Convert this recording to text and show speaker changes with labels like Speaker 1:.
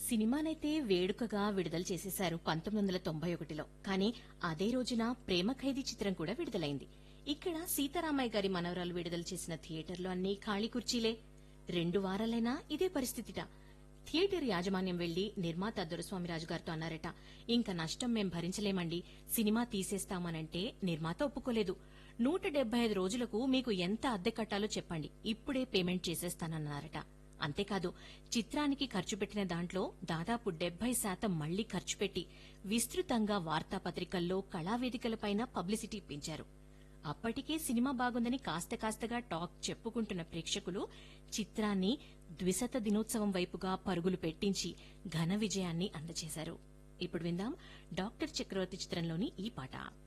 Speaker 1: సినిమానైతే వేడుకగా విడుదల చేసేశారు పంతొమ్మిది వందల తొంభై ఒకటిలో కానీ అదే రోజున ప్రేమ ఖైదీ చిత్రం కూడా విడుదలైంది ఇక్కడ సీతారామయ్య గారి మనవరాలు విడుదల చేసిన థియేటర్లో అన్ని ఖాళీ కుర్చీలే రెండు వారాలైనా ఇదే పరిస్థితిట థియేటర్ యాజమాన్యం వెళ్లి నిర్మాత దొరస్వామిరాజు గారితో అన్నారట ఇంకా నష్టం మేం భరించలేమండి సినిమా తీసేస్తామనంటే నిర్మాత ఒప్పుకోలేదు నూట డెబ్బై ఐదు రోజులకు మీకు ఎంత అద్దె కట్టాలో చెప్పండి ఇప్పుడే పేమెంట్ చేసేస్తానన్నారట అంతేకాదు చిత్రానికి ఖర్చు పెట్టిన దాంట్లో దాదాపు డెబ్బై శాతం మళ్లీ ఖర్చు పెట్టి విస్తృతంగా వార్తాపత్రికల్లో కళావేదికలపైన పబ్లిసిటీ పెంచారు అప్పటికే సినిమా బాగుందని కాస్త కాస్తగా టాక్ చెప్పుకుంటున్న ప్రేక్షకులు చిత్రాన్ని ద్విశత దినోత్సవం వైపుగా పరుగులు పెట్టించి ఘన విజయాన్ని అందజేశారు ఇప్పుడు విందాం డాక్టర్ చక్రవర్తి చిత్రంలోని ఈ పాట